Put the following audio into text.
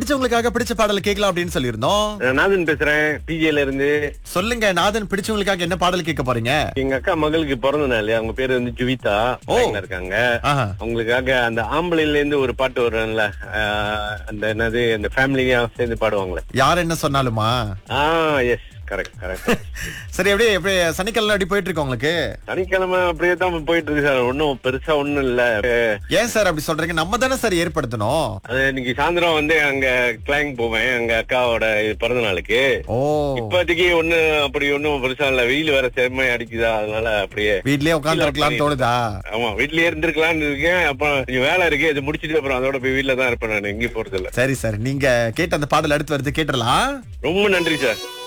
பிடிச்சவங்களுக்காக பிடிச்ச பாடல் கேட்கலாம் அப்படின்னு சொல்லியிருந்தோம் நான் நாதன் பேசுறேன் பிஜேல இருந்து சொல்லுங்க நாதன் பிடிச்சவங்களுக்காக என்ன பாடல் கேட்க போறீங்க எங்க அக்கா மகளுக்கு பிறந்த நாள் அவங்க பேரு வந்து ஜுவிதா ஓ. லைன்ல இருக்காங்க ஆஹா. அவங்களுக்காக அந்த ஆம்பளைல இருந்து ஒரு பாட்டு வரும்ல ஆஹ், அந்த என்னது அந்த ஃபேமிலியா சேர்ந்து பாடுவாங்களே யார் என்ன சொன்னாலுமா ஆ எஸ் கரெக்ட் கரெக்ட் சரி எப்படி எப்படி சனிக்கிழமை எப்படி போயிட்டு இருக்கு உங்களுக்கு சனிக்கிழமை அப்படியே தான் போயிட்டு இருக்கு சார் ஒன்னும் பெருசா ஒண்ணும் இல்ல அஹ், ஏன் சார் அப்படி சொல்றீங்க நம்ம தானே சார் ஏற்படுத்தணும் அது இன்னைக்கு சாயந்தரம் வந்து அங்க கிளாங் போவேன் அங்க அக்காவோட இது பிறந்த நாளுக்கு ஓ இப்போதைக்கு ஒண்ணு அப்படி ஒண்ணும் பெருசா இல்ல வெயில் வேற செம்மை அடிக்குதா அதனால அப்படியே வீட்லயே உட்கார்ந்து இருக்கலாம் தோணுதா ஆமா வீட்லயே இருந்திருக்கலாம்னு இருக்கேன் அப்புறம் கொஞ்சம் வேலை இருக்கு இது முடிச்சிட்டு அப்புறம் அதோட போய் வீட்ல தான் இருப்பேன் நான் எங்கேயும் போறது இல்ல சரி சார் நீங்க கேட்ட அந்த பாடல் அடுத்து வருது கேட்டுடலாம் ரொம்ப நன்றி சார்